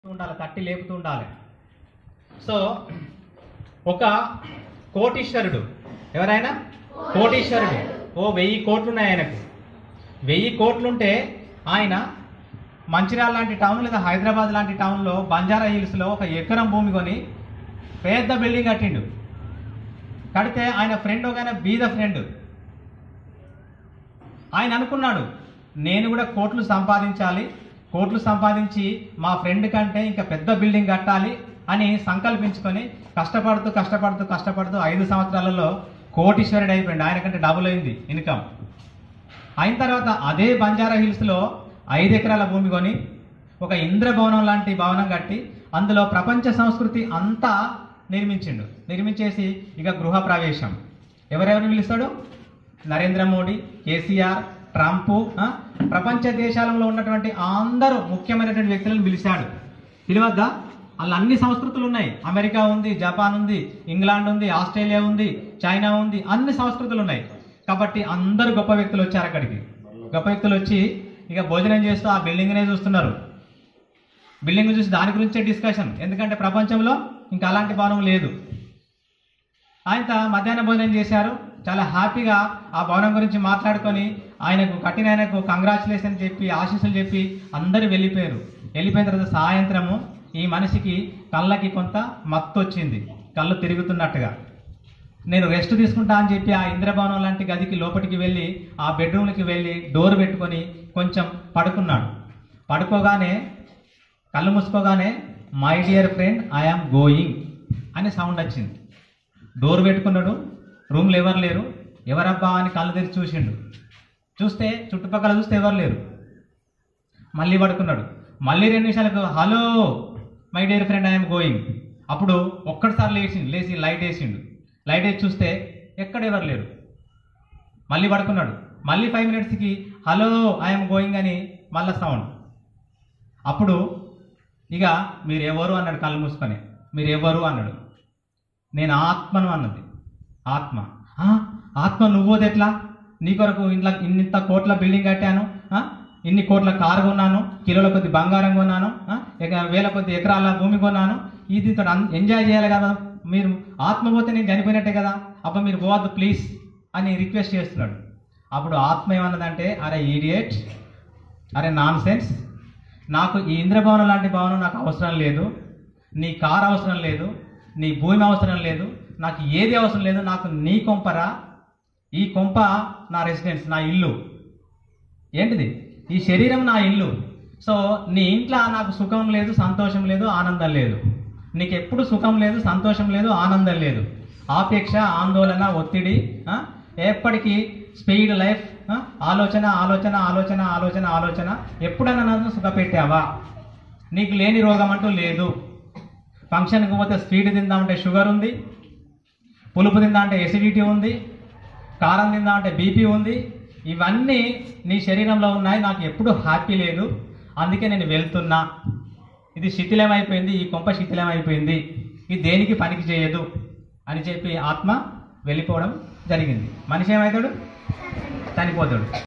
ఉండాలి తట్టి లేపుతూ ఉండాలి సో ఒక కోటీశ్వరుడు ఎవరైనా కోటీశ్వరుడు ఓ వెయ్యి కోట్లు ఉన్నాయి ఆయనకు వెయ్యి కోట్లుంటే ఆయన మంచిర్యాల లాంటి టౌన్ లేదా హైదరాబాద్ లాంటి టౌన్లో బంజారా హిల్స్లో ఒక ఎకరం భూమి కొని పెద్ద బిల్డింగ్ కట్టిండు కడితే ఆయన ఫ్రెండ్ ఒక ఆయన బీద ఫ్రెండ్ ఆయన అనుకున్నాడు నేను కూడా కోట్లు సంపాదించాలి కోట్లు సంపాదించి మా ఫ్రెండ్ కంటే ఇంకా పెద్ద బిల్డింగ్ కట్టాలి అని సంకల్పించుకొని కష్టపడుతూ కష్టపడుతూ కష్టపడుతూ ఐదు సంవత్సరాలలో కోటీశ్వరుడు అయిపోయింది ఆయన కంటే డబుల్ అయింది ఇన్కమ్ అయిన తర్వాత అదే బంజారా హిల్స్లో ఐదు ఎకరాల భూమి కొని ఒక ఇంద్రభవనం లాంటి భవనం కట్టి అందులో ప్రపంచ సంస్కృతి అంతా నిర్మించిండు నిర్మించేసి ఇక గృహ ప్రవేశం ఎవరెవరిని పిలుస్తాడు నరేంద్ర మోడీ కేసీఆర్ ట్రంప్ ఆ, ప్రపంచ దేశాలలో ఉన్నటువంటి అందరూ ముఖ్యమైనటువంటి వ్యక్తులను పిలిచాడు పిలవద్దా అలా అన్ని సంస్కృతులు ఉన్నాయి అమెరికా ఉంది జపాన్ ఉంది ఇంగ్లాండ్ ఉంది ఆస్ట్రేలియా ఉంది చైనా ఉంది అన్ని సంస్కృతులు ఉన్నాయి కాబట్టి అందరు గొప్ప వ్యక్తులు వచ్చారు అక్కడికి గొప్ప వ్యక్తులు వచ్చి ఇక భోజనం చేస్తూ ఆ బిల్డింగ్నే చూస్తున్నారు బిల్డింగ్ చూసి దాని గురించే డిస్కషన్ ఎందుకంటే ప్రపంచంలో ఇంకా అలాంటి భవనం లేదు ఆయన మధ్యాహ్న భోజనం చేశారు చాలా హ్యాపీగా ఆ భవనం గురించి మాట్లాడుకొని ఆయనకు కట్టిన ఆయనకు కంగ్రాచులేషన్ చెప్పి ఆశీస్సులు చెప్పి అందరూ వెళ్ళిపోయారు వెళ్ళిపోయిన తర్వాత సాయంత్రము ఈ మనిషికి కళ్ళకి కొంత మత్తు వచ్చింది కళ్ళు తిరుగుతున్నట్టుగా నేను రెస్ట్ తీసుకుంటా అని చెప్పి ఆ ఇంద్రభవనం లాంటి గదికి లోపలికి వెళ్ళి ఆ బెడ్రూమ్కి వెళ్ళి డోర్ పెట్టుకొని కొంచెం పడుకున్నాడు పడుకోగానే కళ్ళు మూసుకోగానే my dear friend I am going అనే సౌండ్ వచ్చింది డోర్ పెట్టుకున్నాడు రూమ్లో ఎవరు లేరు ఎవరబ్బా అని కళ్ళు తెరిచి చూసిండు చూస్తే చుట్టుపక్కల చూస్తే ఎవరు లేరు మళ్ళీ పడుకున్నాడు మళ్ళీ రెండు నిమిషాలకు hello my dear friend I am going అప్పుడు ఒక్కటిసారి లేచిండు లేచి లైట్ వేసిండు లైట్ వేసి చూస్తే ఎక్కడ ఎవరు లేరు మళ్ళీ పడుకున్నాడు మళ్ళీ ఫైవ్ మినిట్స్కి హలో ఐఎమ్ గోయింగ్ అని మళ్ళీ సౌండ్ అప్పుడు ఇక మీరు ఎవరు అన్నాడు కళ్ళు మూసుకొని మీరు ఎవరు అన్నాడు నేను ఆత్మను అన్నది ఆత్మ "ఆ, ఆత్మ నువ్వోది ఎట్లా నీ కొరకు ఇంట్లో ఇన్నింత కోట్ల బిల్డింగ్ కట్టాను ఆ, ఇన్ని కోట్ల కారు కొన్నాను కిలోల కొద్ది బంగారం కొన్నాను ఆ, ఇక వేల కొద్ది ఎకరాల భూమి కొన్నాను ఇది ఎంజాయ్ చేయాలి కదా మీరు ఆత్మ పోతే నేను చనిపోయినట్టే కదా అప్పుడు మీరు పోవద్దు ప్లీజ్ అని రిక్వెస్ట్ చేస్తున్నాడు అప్పుడు ఆత్మ ఏమన్నదంటే అరే ఈడియట్ అరే నాన్ సెన్స్ నాకు ఈ ఇంద్రభవనం లాంటి భవనం నాకు అవసరం లేదు నీ కార్ అవసరం లేదు నీ భూమి అవసరం లేదు నాకు ఏది అవసరం లేదు నాకు నీ కొంపరా ఈ కొంప నా రెసిడెన్స్ నా ఇల్లు ఏంటిది ఈ శరీరం నా ఇల్లు సో నీ ఇంట్లో నాకు సుఖం లేదు సంతోషం లేదు ఆనందం లేదు నీకు ఎప్పుడు సుఖం లేదు సంతోషం లేదు ఆనందం లేదు ఆపేక్ష ఆందోళన ఒత్తిడి ఆ, ఎప్పటికీ స్పీడ్ లైఫ్ ఆ, ఆలోచన ఆలోచన ఆలోచన ఆలోచన ఆలోచన ఎప్పుడైనా నన్ను సుఖపెట్టావా నీకు లేని రోగం అంటూ లేదు ఫంక్షన్కి పోతే స్వీట్ తిందామంటే షుగర్ ఉంది పులుపు తిందా అంటే ఎసిడిటీ ఉంది కారం తిందా అంటే బీపీ ఉంది ఇవన్నీ నీ శరీరంలో ఉన్నాయి నాకు ఎప్పుడు హ్యాపీ లేదు అందుకే నేను వెళ్తున్నా ఇది శిథిలమైపోయింది ఈ కొంప శిథిలమైపోయింది ఇది దేనికి పనికి చేయదు అని చెప్పి ఆత్మ వెళ్ళిపోవడం జరిగింది మనిషి ఏమవుతాడు చనిపోతాడు